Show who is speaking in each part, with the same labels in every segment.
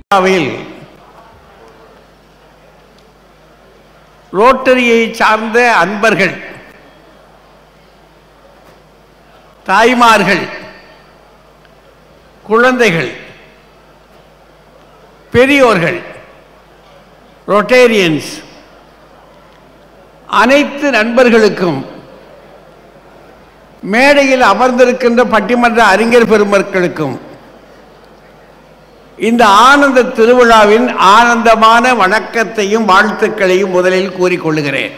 Speaker 1: விழாவில் ரோட்டரியை சார்ந்த அன்பர்கள் தாய்மார்கள் குழந்தைகள் பெரியோர்கள் ரொட்டேரியன்ஸ் அனைத்து நண்பர்களுக்கும் மேடையில் அமர்ந்திருக்கின்ற பட்டிமன்ற அறிஞர் பெருமக்களுக்கும் இந்த ஆனந்த திருவிழாவின் ஆனந்தமான வணக்கத்தையும் வாழ்த்துக்களையும் முதலில் கூறிக்கொள்கிறேன்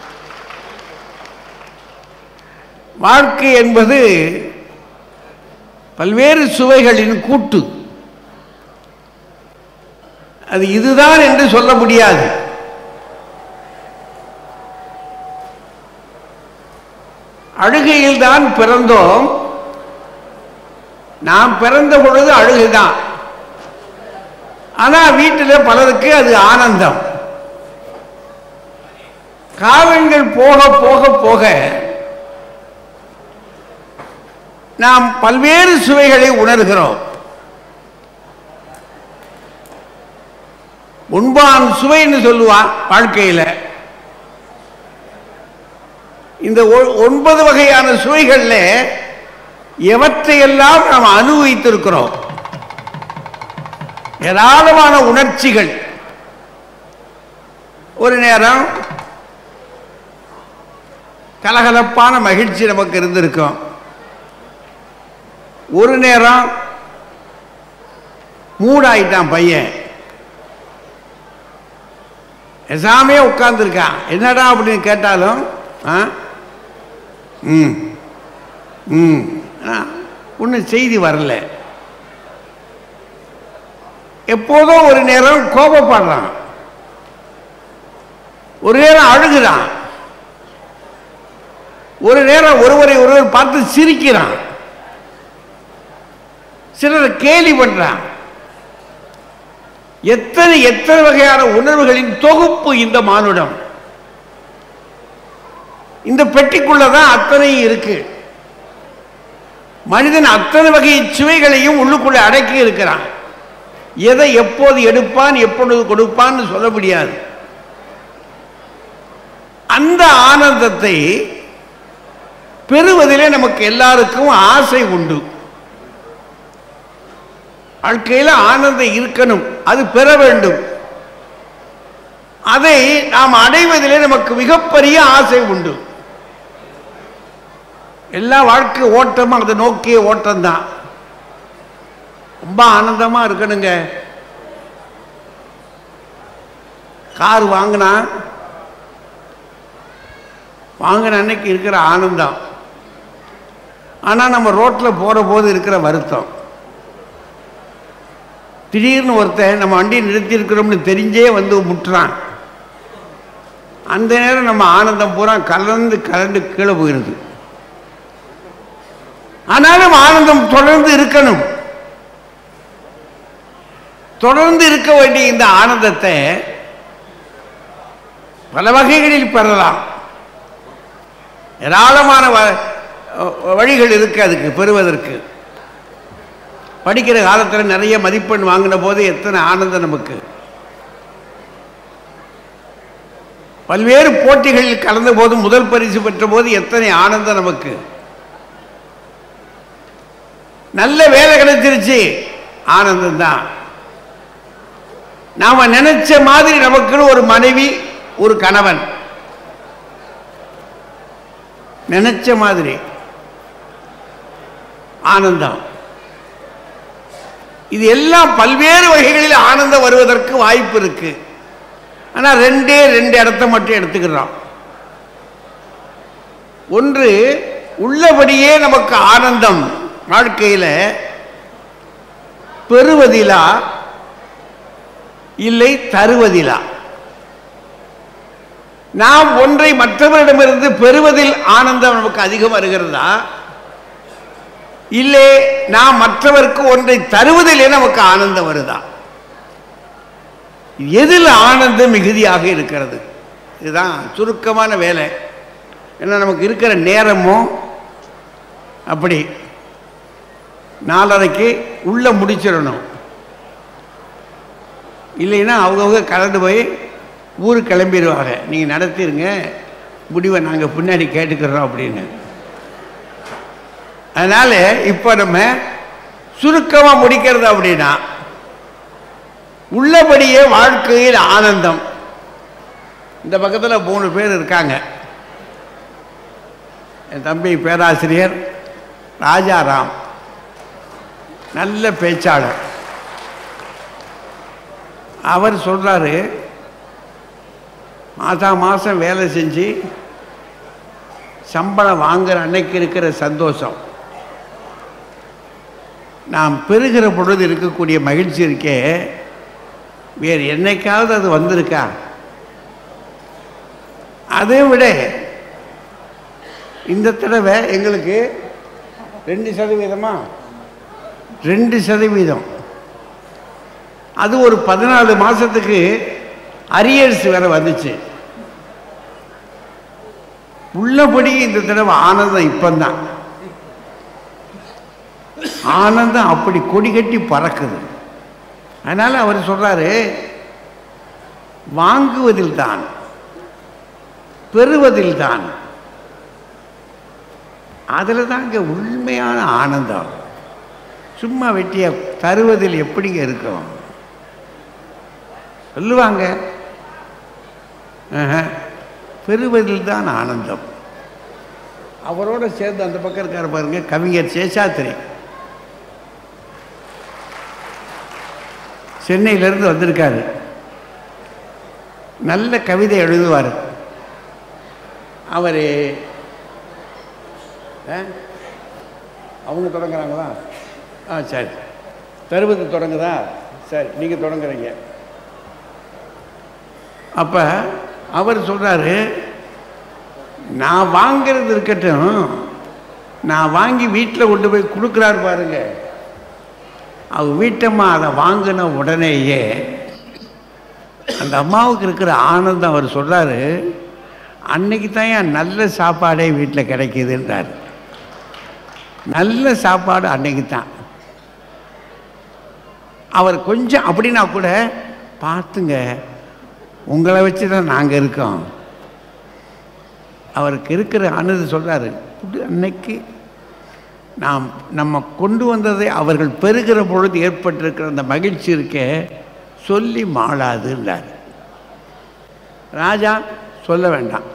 Speaker 1: வாழ்க்கை என்பது பல்வேறு சுவைகளின் கூட்டு அது இதுதான் என்று சொல்ல முடியாது அழுகையில் தான் பிறந்தோம் நாம் பிறந்த பொழுது அழுகைதான் ஆனா வீட்டில் பலருக்கு அது ஆனந்தம் காலங்கள் போக போக போக நாம் பல்வேறு சுவைகளை உணர்கிறோம் உண்பான் சுவைன்னு சொல்லுவான் வாழ்க்கையில் இந்த ஒ- ஒன்பது வகையான சுவைகளில் எவற்றையெல்லாம் நாம் அனுபவித்திருக்கிறோம் ஏராளமான உணர்ச்சிகள் ஒரு நேரம் கலகலப்பான மகிழ்ச்சி நமக்கு இருந்திருக்கும் ஒரு நேரம் மூடாயிட்டான் பையன் எசாமே உட்கார்ந்துருக்கான் என்னடா அப்படின்னு கேட்டாலும் ஆ ம் ம் ஒன்றும் செய்தி வரல எப்போதோ ஒரு நேரம் கோபப்படுறான் ஒரு நேரம் அழுகிறான் ஒரு நேரம் ஒருவரை ஒருவர் பார்த்து சிரிக்கிறான் சிலர் கேலி பண்றான் எத்தனை எத்தனை வகையான உணர்வுகளின் தொகுப்பு இந்த மானுடம் இந்த பெட்டிக்குள்ளதான் அத்தனை இருக்கு மனிதன் அத்தனை வகை சுவைகளையும் உள்ளுக்குள்ள அடக்கி இருக்கிறான் எதை எப்போது எடுப்பான் எப்பொழுது கொடுப்பான்னு சொல்ல முடியாது அந்த ஆனந்தத்தை பெறுவதிலே நமக்கு எல்லாருக்கும் ஆசை உண்டு வாழ்க்கையில் ஆனந்தம் இருக்கணும் அது பெற வேண்டும் அதை நாம் அடைவதிலே நமக்கு மிகப்பெரிய ஆசை உண்டு எல்லா வாழ்க்கை ஓட்டமும் அதை நோக்கிய ஓட்டம்தான் ரொம்ப ஆனந்தமா இருக்கணுங்க கார் வாங்கினா வாங்கின அன்னைக்கு இருக்கிற ஆனந்தம் ஆனால் நம்ம ரோட்டில் போகிற போது இருக்கிற வருத்தம் திடீர்னு ஒருத்தன் நம்ம வண்டியை நிறுத்தியிருக்கிறோம்னு தெரிஞ்சே வந்து முட்டுறான் அந்த நேரம் நம்ம ஆனந்தம் பூரா கலந்து கலந்து கீழே போயிடுது ஆனாலும் ஆனந்தம் தொடர்ந்து இருக்கணும் தொடர்ந்து இருக்க வேண்டிய இந்த ஆனந்தத்தை பல வகைகளில் பெறலாம் ஏராளமான வ- வழிகள் இருக்கு அதுக்கு பெறுவதற்கு படிக்கிற காலத்தில் நிறைய மதிப்பெண் வாங்கின போது எத்தனை ஆனந்தம் நமக்கு பல்வேறு போட்டிகளில் கலந்த போது முதல் பரிசு பெற்ற போது எத்தனை ஆனந்தம் நமக்கு நல்ல வேலை கிடைச்சிருச்சு ஆனந்தம் தான் நாம நினைச்ச மாதிரி நமக்குன்னு ஒரு மனைவி ஒரு கணவன் நினைச்ச மாதிரி ஆனந்தம் இது எல்லாம் பல்வேறு வகைகளில் ஆனந்தம் வருவதற்கு வாய்ப்பு இருக்கு ஆனா ரெண்டே ரெண்டு இடத்த மட்டும் எடுத்துக்கிறோம் ஒன்று உள்ளபடியே நமக்கு ஆனந்தம் வாழ்க்கையில் பெறுவதிலா இல்லை தருவதிலா நாம் ஒன்றை மற்றவரிடமிருந்து பெறுவதில் ஆனந்தம் நமக்கு அதிகம் வருகிறதா இல்லை நாம் மற்றவருக்கு ஒன்றை தருவதிலே நமக்கு ஆனந்தம் வருதா எதில் ஆனந்தம் மிகுதியாக இருக்கிறது இதுதான் சுருக்கமான வேலை ஏன்னா நமக்கு இருக்கிற நேரமும் அப்படி நாலரைக்கு உள்ள முடிச்சிடணும் இல்லைன்னா அவங்கவுங்க கலந்து போய் ஊருக்கு கிளம்பிடுவாங்க நீங்கள் நடத்திடுங்க முடிவை நாங்கள் பின்னாடி கேட்டுக்கிறோம் அப்படின்னு அதனால் இப்போ நம்ம சுருக்கமாக முடிக்கிறது அப்படின்னா உள்ளபடியே வாழ்க்கையில் ஆனந்தம் இந்த பக்கத்தில் மூணு பேர் இருக்காங்க என் தம்பி பேராசிரியர் ராஜாராம் நல்ல பேச்சாளர் அவர் சொல்றாரு மாதா மாதம் வேலை செஞ்சு சம்பளம் வாங்குற அன்னைக்கு இருக்கிற சந்தோஷம் நாம் பெறுகிற பொழுது இருக்கக்கூடிய மகிழ்ச்சி இருக்கே வேறு என்னைக்காவது அது வந்திருக்கா அதை விட இந்த தடவை எங்களுக்கு ரெண்டு சதவீதமா ரெண்டு சதவீதம் அது ஒரு பதினாலு மாசத்துக்கு அரியர்ஸ் வேற வந்துச்சு உள்ளபடி இந்த தடவை ஆனந்தம் இப்பந்தான் ஆனந்தம் அப்படி கொடி கட்டி பறக்குது அதனால அவர் சொல்றாரு வாங்குவதில் தான் பெறுவதில் தான் அதில் தான் இங்கே உண்மையான ஆனந்தம் சும்மா வெட்டிய தருவதில் எப்படிங்க இருக்கும் சொல்லுவாங்க ஆஹா. பெறுவதில் தான் ஆனந்தம் அவரோட சேர்ந்து அந்த பக்கம் இருக்கார் பாருங்க கவிஞர் சேஷாத்திரி சென்னையிலேருந்து வந்திருக்காரு நல்ல கவிதை எழுதுவார் அவர் அவங்க தொடங்குறாங்களா ஆ சரி தருவது தொடங்குதா சரி நீங்கள் தொடங்குறீங்க அப்போ அவர் சொல்கிறாரு நான் வாங்கிறது இருக்கட்டும் நான் வாங்கி வீட்டில் கொண்டு போய் கொடுக்குறாரு பாருங்க அவர் வீட்டம்மா அதை வாங்கின உடனேயே அந்த அம்மாவுக்கு இருக்கிற ஆனந்தம் அவர் சொல்றாரு அன்னைக்கு தான் என் நல்ல சாப்பாடே வீட்டில் கிடைக்குதுன்றார் நல்ல சாப்பாடு அன்னைக்கு தான் அவர் கொஞ்சம் அப்படின்னா கூட பார்த்துங்க உங்களை வச்சு தான் நாங்கள் இருக்கோம் அவருக்கு இருக்கிற அனுது சொல்கிறாரு அன்னைக்கு நாம் நம்ம கொண்டு வந்ததை அவர்கள் பெறுகிற பொழுது ஏற்பட்டிருக்கிற அந்த மகிழ்ச்சி இருக்கே சொல்லி மாளாதுன்றார் ராஜா சொல்ல வேண்டாம்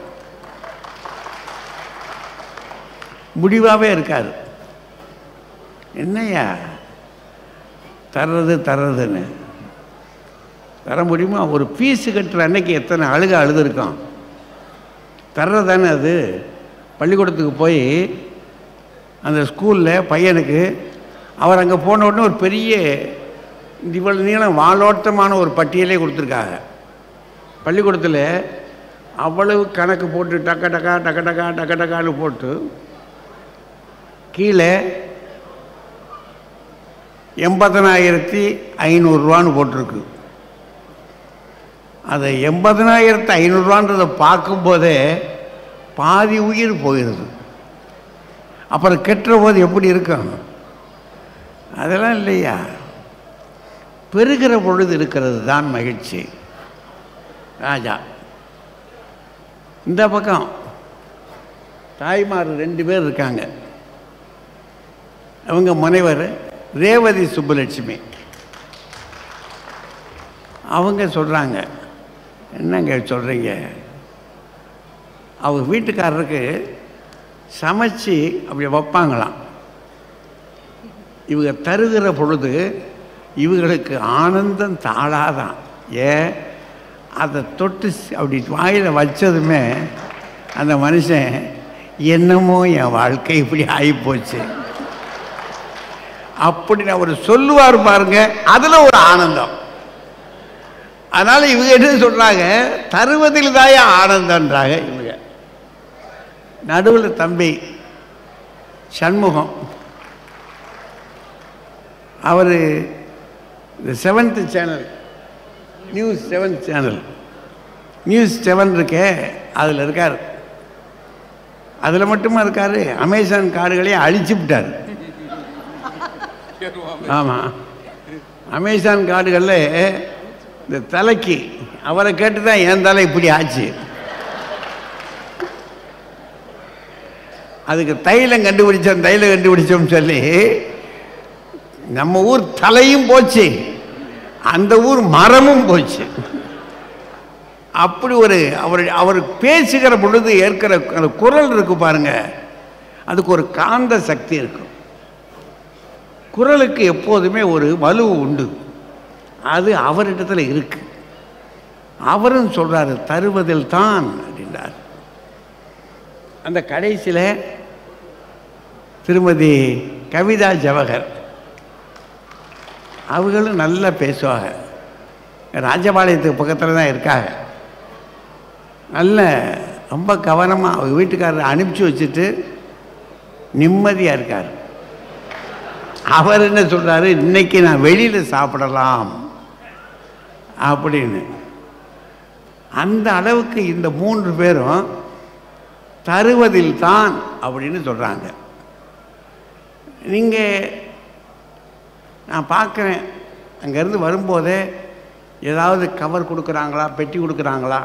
Speaker 1: முடிவாகவே இருக்காரு என்னய்யா தர்றது தர்றதுன்னு தர முடியுமா ஒரு ஃபீஸு கட்டுற அன்னைக்கு எத்தனை அழுக அழுதுருக்கோம் தர்றதானே அது பள்ளிக்கூடத்துக்கு போய் அந்த ஸ்கூலில் பையனுக்கு அவர் அங்கே போன உடனே ஒரு பெரிய இவ்வளவு நீளம் வாலோட்டமான ஒரு பட்டியலே கொடுத்துருக்காங்க பள்ளிக்கூடத்தில் அவ்வளவு கணக்கு போட்டு டக்க டக்கா டக்க டக்கா டக்க டக்கான்னு போட்டு கீழே எண்பதனாயிரத்தி ஐநூறுரூவான்னு போட்டிருக்கு அதை எண்பதனாயிரத்து ஐநூறுரூவான்றதை பார்க்கும்போதே பாதி உயிர் போயிடுது அப்புறம் கெட்டுற போது எப்படி இருக்கும் அதெல்லாம் இல்லையா பெறுகிற பொழுது இருக்கிறது தான் மகிழ்ச்சி ராஜா இந்த பக்கம் தாய்மார் ரெண்டு பேர் இருக்காங்க அவங்க முனைவர் ரேவதி சுப்புலட்சுமி அவங்க சொல்கிறாங்க என்னங்க சொல்கிறீங்க அவங்க வீட்டுக்காரருக்கு சமைச்சு அப்படி வைப்பாங்களாம் இவங்க தருகிற பொழுது இவங்களுக்கு ஆனந்தம் தாளாதான் ஏன் அதை தொட்டு ஸ்- அப்படி வாயில் வச்சதுமே அந்த மனுஷன் என்னமோ என் வாழ்க்கை இப்படி ஆகிப்போச்சு அப்படி அவர் சொல்லுவார் பாருங்க அதில் ஒரு ஆனந்தம் அதனால் இவங்க என்ன சொல்கிறாங்க தருவதில் தான் ஆனந்தன்றாங்க இவங்க நடுவில் தம்பி சண்முகம் அவர் இந்த seventh channel news seventh channel news seven இருக்கே அதில் இருக்கார் அதில் மட்டுமா இருக்கார் அமேசான் காடுகளையும் அழிச்சு விட்டார் ஆமாம் அமேசான் காடுகளில் இந்த தலைக்கு அவரை கேட்டு தான் என் தலை இப்படி ஆச்சு அதுக்கு தைலம் கண்டுபிடிச்சோம் தைலம் கண்டுபிடிச்சோம்னு சொல்லி நம்ம ஊர் தலையும் போச்சு அந்த ஊர் மரமும் போச்சு அப்படி ஒரு அவர் அவர் பேசுகிற பொழுது ஏற்கிற அந்த குரல் இருக்கு பாருங்க அதுக்கு ஒரு காந்த சக்தி இருக்கும் குரலுக்கு எப்போதுமே ஒரு வலு உண்டு அது அவரிடத்துல இருக்கு அவரும் சொல்றாரு தருவதில் தான் அப்படின்றார் அந்த கடைசியில் திருமதி கவிதா ஜவஹர் அவங்களும் நல்லா பேசுவாங்க ராஜபாளையத்துக்கு பக்கத்தில் தான் இருக்காங்க நல்ல ரொம்ப கவனமாக அவங்க வீட்டுக்காரரை அனுப்பிச்சி வச்சுட்டு நிம்மதியாக இருக்கார் அவர் என்ன சொல்கிறாரு இன்னைக்கு நான் வெளியில் சாப்பிடலாம் அப்படின்னு அந்த அளவுக்கு இந்த மூன்று பேரும் தருவதில் தான் அப்படின்னு சொல்கிறாங்க நீங்கள் நான் பார்க்குறேன் அங்கேருந்து வரும்போதே ஏதாவது கவர் கொடுக்குறாங்களா பெட்டி கொடுக்குறாங்களா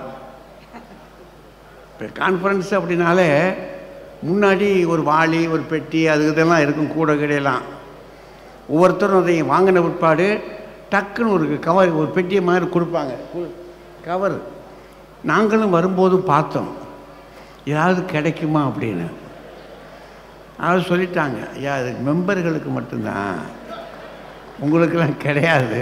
Speaker 1: இப்போ கான்ஃபரன்ஸ் அப்படின்னாலே முன்னாடி ஒரு வாளி ஒரு பெட்டி அது இதெல்லாம் இருக்கும் கூட கிடையெல்லாம் ஒவ்வொருத்தரும் அதை வாங்கின பிற்பாடு டக்குன்னு ஒரு கவர் ஒரு பெட்டியை மாதிரி கொடுப்பாங்க கவர் நாங்களும் வரும்போது பார்த்தோம் ஏதாவது கிடைக்குமா அப்படின்னு அதாவது சொல்லிட்டாங்க ஐயா அது மெம்பர்களுக்கு மட்டும்தான் உங்களுக்கெல்லாம் கிடையாது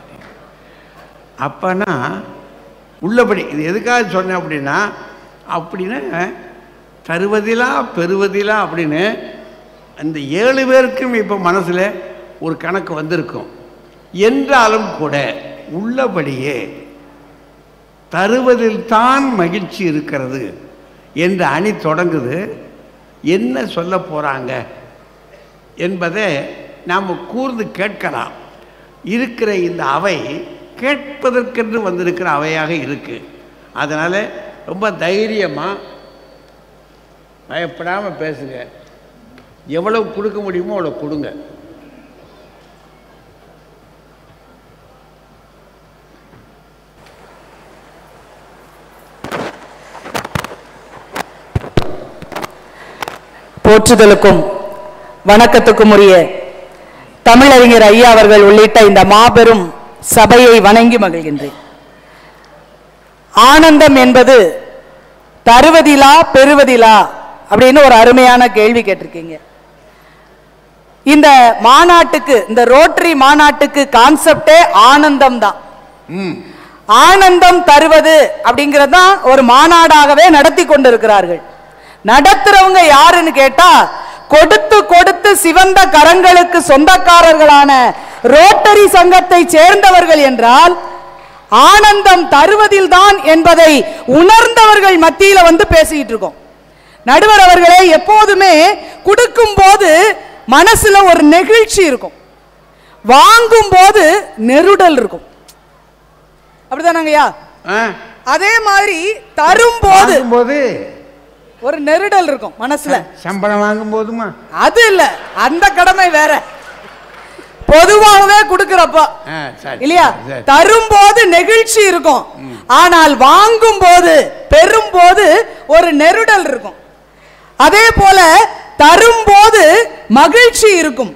Speaker 1: அப்போனா உள்ளபடி இது எதுக்காக சொன்னேன் அப்படின்னா அப்படின்னா தருவதிலா பெறுவதிலா அப்படின்னு அந்த ஏழு பேருக்கும் இப்போ மனசில் ஒரு கணக்கு வந்திருக்கும் என்றாலும் கூட உள்ளபடியே தருவதில் தான் மகிழ்ச்சி இருக்கிறது என்று அணி தொடங்குது என்ன சொல்ல போகிறாங்க என்பதை நாம் கூர்ந்து கேட்கலாம் இருக்கிற இந்த அவை கேட்பதற்கென்று வந்திருக்கிற அவையாக இருக்கு அதனால் ரொம்ப தைரியமாக பயப்படாமல் பேசுங்க எவ்வளவு கொடுக்க முடியுமோ அவ்வளோ கொடுங்க
Speaker 2: போற்றுதலுக்கும் வணக்கத்துக்கும் உரிய தமிழறிஞர் ஐயா அவர்கள் உள்ளிட்ட இந்த மாபெரும் சபையை வணங்கி மகிழ்கின்றேன் ஆனந்தம் என்பது தருவதிலா பெறுவதிலா அப்படின்னு ஒரு அருமையான கேள்வி கேட்டிருக்கீங்க இந்த மாநாட்டுக்கு இந்த ரோட்டரி மாநாட்டுக்கு கான்செப்டே ஆனந்தம் தான்
Speaker 1: ம்
Speaker 2: ஆனந்தம் தருவது அப்படிங்கிறது தான் ஒரு மாநாடாகவே நடத்தி கொண்டிருக்கிறார்கள் நடத்துறவங்க யாருன்னு கேட்டா கொடுத்து கொடுத்து சிவந்த கரங்களுக்கு சொந்தக்காரர்களான ரோட்டரி சங்கத்தை சேர்ந்தவர்கள் என்றால் ஆனந்தம் தருவதில் தான் என்பதை உணர்ந்தவர்கள் மத்தியில வந்து பேசிட்டு இருக்கோம் நடுவர் அவர்களே எப்போதுமே கொடுக்கும் போது மனசுல ஒரு நெகிழ்ச்சி இருக்கும் வாங்கும் போது நெருடல் இருக்கும் அப்படிதானங்கய்யா
Speaker 1: ஆ
Speaker 2: அதே மாதிரி தரும்போது
Speaker 1: போது
Speaker 2: ஒரு நெருடல் இருக்கும் மனசுல
Speaker 1: சம்பளம் வாங்கும் போதுமா
Speaker 2: அது இல்ல அந்த கடமை வேற பொதுவாகவே கொடுக்கிறப்போ
Speaker 1: ஆ சரி
Speaker 2: இல்லையா
Speaker 1: சரி.
Speaker 2: தரும்போது நெகிழ்ச்சி இருக்கும் ஆனால் வாங்கும் போது பெறும் போது ஒரு நெருடல் இருக்கும் அதே போல தரும்போது மகிழ்ச்சி இருக்கும்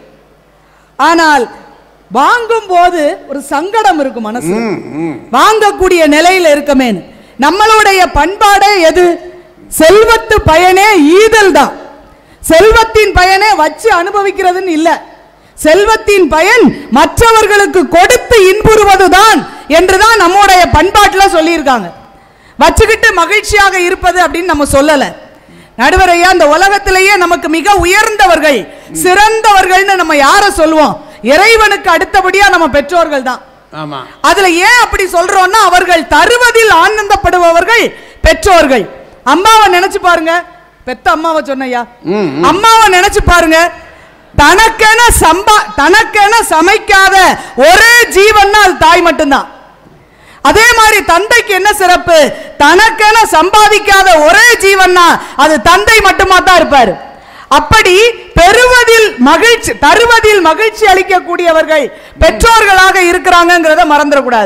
Speaker 2: ஆனால் வாங்கும் போது ஒரு சங்கடம் இருக்கும் மனசு
Speaker 1: ம் ம்
Speaker 2: வாங்கக்கூடிய நிலையில இருக்கமே நம்மளுடைய பண்பாடே எது செல்வத்து பயனே ஈதல் தான் செல்வத்தின் பயனே வச்சு அனுபவிக்கிறதுன்னு இல்ல செல்வத்தின் பயன் மற்றவர்களுக்கு கொடுத்து இன்புறுவதுதான் என்றுதான் நம்முடைய பண்பாட்டுல சொல்லியிருக்காங்க வச்சுக்கிட்டு மகிழ்ச்சியாக இருப்பது அப்படின்னு நம்ம சொல்லல நடுவரையா இந்த உலகத்திலேயே நமக்கு மிக உயர்ந்தவர்கள் சிறந்தவர்கள்னு நம்ம யார சொல்லுவோம் இறைவனுக்கு அடுத்தபடியா நம்ம பெற்றோர்கள் தான்
Speaker 1: ஆமா
Speaker 2: அதுல ஏன் அப்படி சொல்றோம்னா அவர்கள் தருவதில் ஆனந்தப்படுபவர்கள் பெற்றோர்கள் அம்மாவை நினைச்சு பாருங்க பெத்த அம்மாவை சொன்னையா
Speaker 1: ம்,
Speaker 2: அம்மாவை நினைச்சு பாருங்க தனக்கென சம்பா தனக்கென சமைக்காத ஒரே ஜீவன்னா அது தாய் மட்டும்தான் அதே மாதிரி தந்தைக்கு என்ன சிறப்பு தனக்கென சம்பாதிக்காத ஒரே ஜீவன்னா அது தந்தை மட்டுமா தான் இருப்பாரு அப்படி பெறுவதில் மகிழ்ச்சி தருவதில் மகிழ்ச்சி அளிக்கக்கூடியவர்கள் பெற்றோர்களாக இருக்கிறாங்கிறத மறந்துடக்கூடாது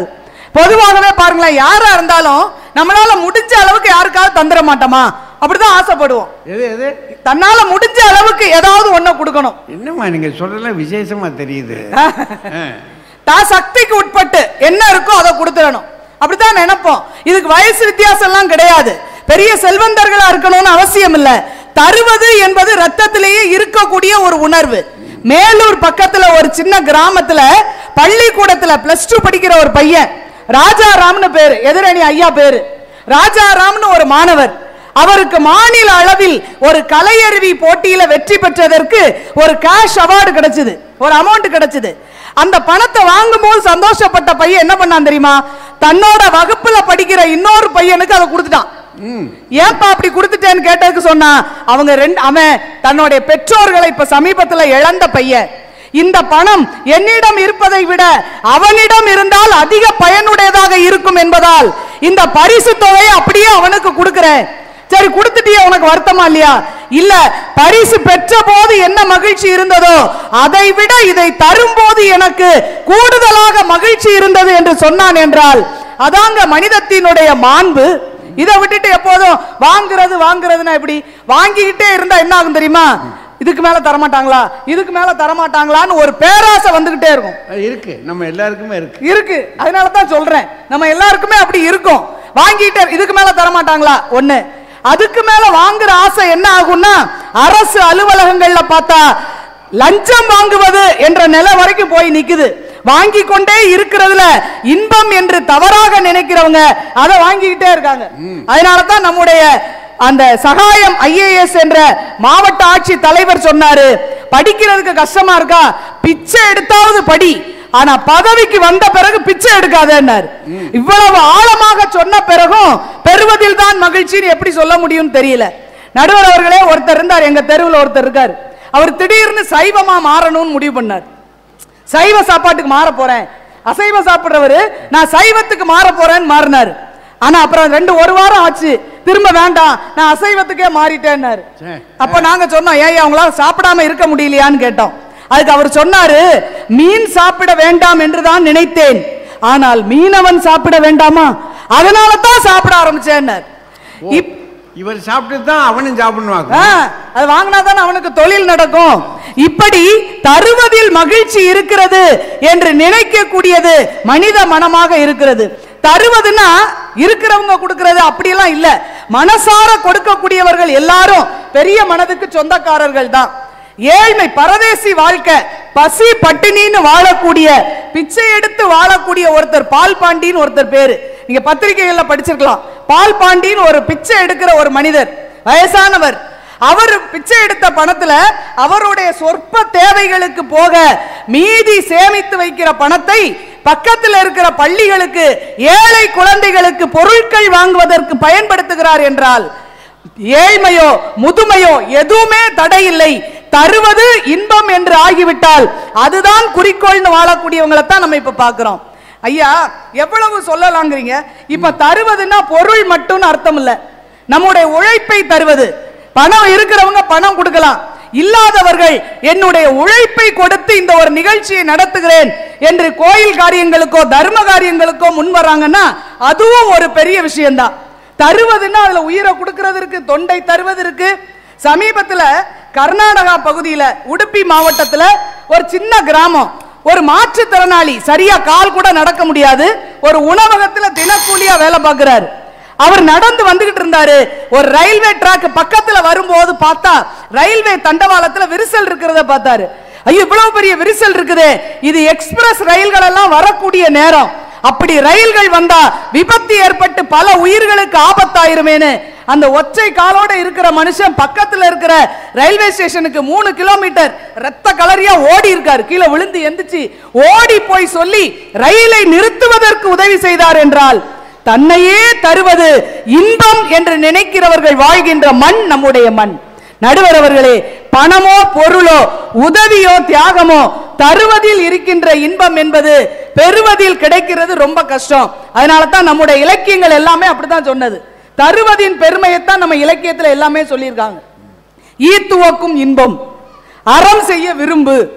Speaker 2: பொதுவாகவே பாருங்களேன் யாரா இருந்தாலும் நம்மளால முடிஞ்ச அளவுக்கு யாருக்காவது தந்துட மாட்டோமா அப்படிதான் ஆசைப்படுவோம்
Speaker 1: எது எது
Speaker 2: தன்னால முடிஞ்ச அளவுக்கு ஏதாவது ஒண்ணு கொடுக்கணும்
Speaker 1: என்னம்மா நீங்க சொல்றதெல்லாம் விசேஷமா தெரியுது ஆ.
Speaker 2: தான் சக்திக்கு உட்பட்டு என்ன இருக்கோ அதை கொடுத்துடணும் அப்படித்தான் நினைப்போம் இதுக்கு வயசு வித்தியாசம் எல்லாம் கிடையாது பெரிய செல்வந்தர்களா இருக்கணும்னு அவசியம் இல்ல தருவது என்பது ரத்தத்திலேயே இருக்கக்கூடிய ஒரு உணர்வு மேலூர் பக்கத்துல ஒரு சின்ன கிராமத்துல பள்ளிக்கூடத்துல பிளஸ் டூ படிக்கிற ஒரு பையன் ராஜாராம்னு பேரு எதிரணி ஐயா பேரு ராஜாராம்னு ஒரு மாணவர் அவருக்கு மாநில அளவில் ஒரு கலையருவி போட்டியில வெற்றி பெற்றதற்கு ஒரு கேஷ் அவார்டு கிடைச்சது ஒரு அமௌண்ட் கிடைச்சது அந்த பணத்தை வாங்கும்போது சந்தோஷப்பட்ட பையன் என்ன பண்ணான் தெரியுமா தன்னோட வகுப்புல படிக்கிற இன்னொரு பையனுக்கு அதை கொடுத்துட்டான்
Speaker 1: ம்
Speaker 2: ஏன்பா அப்படி கொடுத்துட்டேன்னு கேட்டதுக்கு சொன்னா அவங்க ரெண்டு அவன் தன்னுடைய பெற்றோர்களை இப்ப சமீபத்துல இழந்த பையன் இந்த பணம் என்னிடம் இருப்பதை விட அவனிடம் இருந்தால் அதிக பயனுடையதாக இருக்கும் என்பதால் இந்த பரிசு தொகையை அப்படியே அவனுக்கு கொடுக்கிறேன் சரி கொடுத்துட்டியே உனக்கு வருத்தமா இல்லையா இல்ல பரிசு பெற்ற போது என்ன மகிழ்ச்சி இருந்ததோ அதை விட இதை தரும்போது எனக்கு கூடுதலாக மகிழ்ச்சி இருந்தது என்று சொன்னான் என்றால் அதாங்க மனிதத்தினுடைய மாண்பு இதை விட்டுட்டு எப்போதும் வாங்குறது வாங்குறதுன்னா எப்படி வாங்கிக்கிட்டே இருந்தா என்ன ஆகும் தெரியுமா இதுக்கு மேல தரமாட்டாங்களா இதுக்கு மேல தரமாட்டாங்களான்னு ஒரு பேராசை வந்துகிட்டே இருக்கும்
Speaker 1: அது இருக்கு நம்ம எல்லாருக்குமே இருக்கு
Speaker 2: இருக்கு அதனால தான் சொல்றேன் நம்ம எல்லாருக்குமே அப்படி இருக்கும் வாங்கிட்டே இதுக்கு மேல தரமாட்டாங்களா ஒண்ணு அதுக்கு மேல வாங்குற ஆசை என்ன ஆகும்னா அரசு அலுவலகங்கள்ல பார்த்தா லஞ்சம் வாங்குவது என்ற நிலை வரைக்கும் போய் நிக்குது வாங்கி கொண்டே இருக்கிறதுல இன்பம் என்று தவறாக நினைக்கிறவங்க அதை வாங்கிக்கிட்டே இருக்காங்க அதனால தான் நம்முடைய அந்த சகாயம் ஐஏஎஸ் என்ற மாவட்ட ஆட்சி தலைவர் சொன்னாரு படிக்கிறதுக்கு கஷ்டமா இருக்கா பிச்சை எடுத்தாவது படி ஆனா பதவிக்கு வந்த பிறகு பிச்சை எடுக்காதேன்னாரு இவ்வளவு ஆழமாக சொன்ன பிறகும் பெறுவதில் தான் மகிழ்ச்சின்னு எப்படி சொல்ல முடியும்னு தெரியல நடுவர் அவர்களே ஒருத்தர் இருந்தார் எங்க தெருவில் ஒருத்தர் இருக்கார் அவர் திடீர்னு சைவமா மாறணும்னு முடிவு பண்ணார் சைவ சாப்பாட்டுக்கு மாற போறேன் அசைவ சாப்பிடுறவரு நான் சைவத்துக்கு மாற போறேன்னு மாறினாரு ஆனா அப்புறம் ரெண்டு ஒரு வாரம் ஆச்சு திரும்ப வேண்டாம் நான் அசைவத்துக்கே மாறிட்டேன்னாரு
Speaker 1: சே.
Speaker 2: அப்ப நாங்க சொன்னோம் ஏன் அவங்களால சாப்பிடாம இருக்க முடியலையான்னு கேட்டோம் அதுக்கு அவர் சொன்னாரு மீன் சாப்பிட வேண்டாம் என்று தான் நினைத்தேன் ஆனால் மீனவன் சாப்பிட வேண்டாமா அதனால தான் சாப்பிட ஆரம்பிச்சேன்னார் இப்
Speaker 1: இவர் சாப்பிட்டு தான் அவனும் சாப்பிடணும்
Speaker 2: ஆ, அது வாங்கினா தானே அவனுக்கு தொழில் நடக்கும் இப்படி தருவதில் மகிழ்ச்சி இருக்கிறது என்று நினைக்கக்கூடியது மனித மனமாக இருக்கிறது தருவதுன்னா இருக்கிறவங்க கொடுக்கிறது அப்படியெல்லாம் இல்ல மனசார கொடுக்கக்கூடியவர்கள் எல்லாரும் பெரிய மனதுக்கு சொந்தக்காரர்கள் தான் ஏழ்மை பரதேசி வாழ்க்கை பசி பட்டினின்னு வாழக்கூடிய பிச்சை எடுத்து வாழக்கூடிய ஒருத்தர் பால் பாண்டின்னு ஒருத்தர் பேரு நீங்க பத்திரிகைகள்ல படிச்சிருக்கலாம் பால் பாண்டின்னு ஒரு பிச்சை எடுக்கிற ஒரு மனிதர் வயசானவர் அவர் பிச்சை எடுத்த பணத்துல அவருடைய சொற்ப தேவைகளுக்கு போக மீதி சேமித்து வைக்கிற பணத்தை பக்கத்தில் இருக்கிற பள்ளிகளுக்கு ஏழை குழந்தைகளுக்கு பொருட்கள் வாங்குவதற்கு பயன்படுத்துகிறார் என்றால் ஏழ்மையோ முதுமையோ எதுவுமே தடையில்லை தருவது இன்பம் என்று ஆகிவிட்டால் அதுதான் குறிக்கோள்னு வாழக்கூடியவங்களை தான் நம்ம இப்ப பார்க்கிறோம் ஐயா எவ்வளவு சொல்லலாங்கிறீங்க இப்ப தருவதுன்னா பொருள் மட்டும்னு அர்த்தம் இல்ல நம்முடைய உழைப்பை தருவது பணம் இருக்கிறவங்க பணம் கொடுக்கலாம் இல்லாதவர்கள் என்னுடைய உழைப்பை கொடுத்து இந்த ஒரு நிகழ்ச்சியை நடத்துகிறேன் என்று கோயில் காரியங்களுக்கோ தர்ம காரியங்களுக்கோ முன் வர்றாங்கன்னா அதுவும் ஒரு பெரிய விஷயம்தான் தருவதுன்னா அதுல உயிரை கொடுக்கிறது இருக்கு தொண்டை தருவது இருக்கு சமீபத்துல கர்நாடகா பகுதியில உடுப்பி மாவட்டத்துல ஒரு சின்ன கிராமம் ஒரு மாற்றுத்திறனாளி சரியா கால் கூட நடக்க முடியாது ஒரு உணவகத்துல தினக்கூலியா வேலை பார்க்கிறாரு அவர் நடந்து வந்துகிட்டு இருந்தாரு ஒரு ரயில்வே ட்ராக் பக்கத்துல வரும்போது பார்த்தா ரயில்வே தண்டவாளத்துல விரிசல் இருக்கிறத பார்த்தாரு ஐயோ இவ்வளவு பெரிய விரிசல் இருக்குதே இது எக்ஸ்பிரஸ் ரயில்கள் எல்லாம் வரக்கூடிய நேரம் அப்படி ரயில்கள் வந்தா விபத்து ஏற்பட்டு பல உயிர்களுக்கு ஆபத்தாயிருமேனு அந்த ஒற்றை காலோட இருக்கிற மனுஷன் பக்கத்துல இருக்கிற ரயில்வே ஸ்டேஷனுக்கு மூணு கிலோமீட்டர் ரத்த கலரியா ஓடி இருக்காரு கீழே விழுந்து எந்திரிச்சு ஓடி போய் சொல்லி ரயிலை நிறுத்துவதற்கு உதவி செய்தார் என்றால் தன்னையே தருவது இன்பம் என்று நினைக்கிறவர்கள் வாழ்கின்ற மண் நம்முடைய மண் நடுவர் அவர்களே பணமோ பொருளோ உதவியோ தியாகமோ தருவதில் இருக்கின்ற இன்பம் என்பது பெறுவதில் கிடைக்கிறது ரொம்ப கஷ்டம் அதனால தான் நம்முடைய இலக்கியங்கள் எல்லாமே அப்படித்தான் சொன்னது தருவதின் பெருமையைத்தான் நம்ம இலக்கியத்துல எல்லாமே சொல்லியிருக்காங்க ஈத்துவக்கும் இன்பம் அறம் செய்ய விரும்பு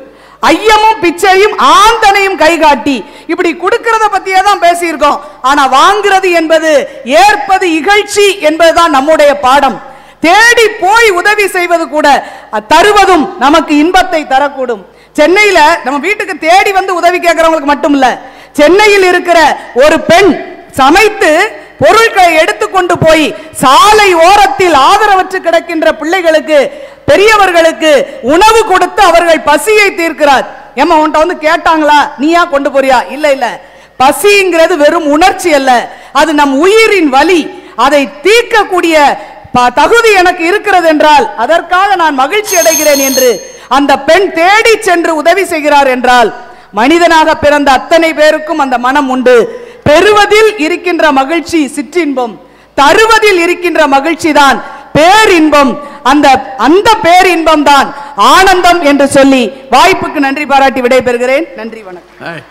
Speaker 2: ஐயமும் பிச்சையும் ஆந்தனையும் கைகாட்டி இப்படி கொடுக்கறத பத்தியே தான் பேசியிருக்கோம் ஆனா வாங்குறது என்பது ஏற்பது இகழ்ச்சி என்பதுதான் நம்முடைய பாடம் தேடி போய் உதவி செய்வது கூட அ- தருவதும் நமக்கு இன்பத்தை தரக்கூடும் சென்னையில நம்ம வீட்டுக்கு தேடி வந்து உதவி கேட்கறவங்களுக்கு மட்டும் இல்ல சென்னையில் இருக்கிற ஒரு பெண் சமைத்து பொருட்களை எடுத்துக்கொண்டு போய் சாலை ஓரத்தில் ஆதரவற்று கிடக்கின்ற பிள்ளைகளுக்கு பெரியவர்களுக்கு உணவு கொடுத்து அவர்கள் பசியை தீர்க்கிறார் ஏம்மா உன்கிட்ட வந்து கேட்டாங்களா நீயா கொண்டு போறியா இல்ல இல்ல பசிங்கிறது வெறும் உணர்ச்சி அல்ல அது நம் உயிரின் வலி அதை தீர்க்கக்கூடிய ப- தகுதி எனக்கு இருக்கிறது என்றால் அதற்காக நான் மகிழ்ச்சி அடைகிறேன் என்று அந்த பெண் தேடி சென்று உதவி செய்கிறார் என்றால் மனிதனாக பிறந்த அத்தனை பேருக்கும் அந்த மனம் உண்டு பெறுவதில் இருக்கின்ற மகிழ்ச்சி சிற்றின்பம் தருவதில் இருக்கின்ற மகிழ்ச்சி தான் பேரின்பம் அந்த அந்த பேரின்பம் தான் ஆனந்தம் என்று சொல்லி வாய்ப்புக்கு நன்றி பாராட்டி விடைபெறுகிறேன் நன்றி வணக்கம்
Speaker 1: ஏய்.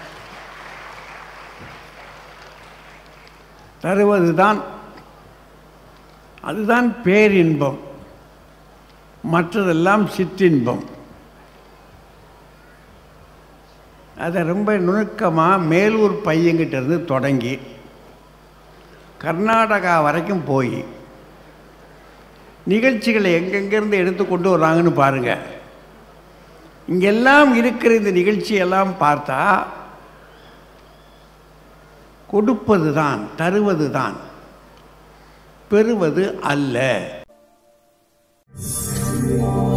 Speaker 1: தருவதுதான் அதுதான் பேரின்பம் மற்றதெல்லாம் சிற்றின்பம் அதை ரொம்ப நுணுக்கமாக மேலூர் பையன்கிட்ட இருந்து தொடங்கி கர்நாடகா வரைக்கும் போய் நிகழ்ச்சிகளை எங்கெங்கேருந்து எடுத்து கொண்டு வர்றாங்கன்னு பாருங்கள் இங்கெல்லாம் இருக்கிற இந்த நிகழ்ச்சியெல்லாம் பார்த்தா கொடுப்பது தான் தருவது தான் பெறுவது அல்ல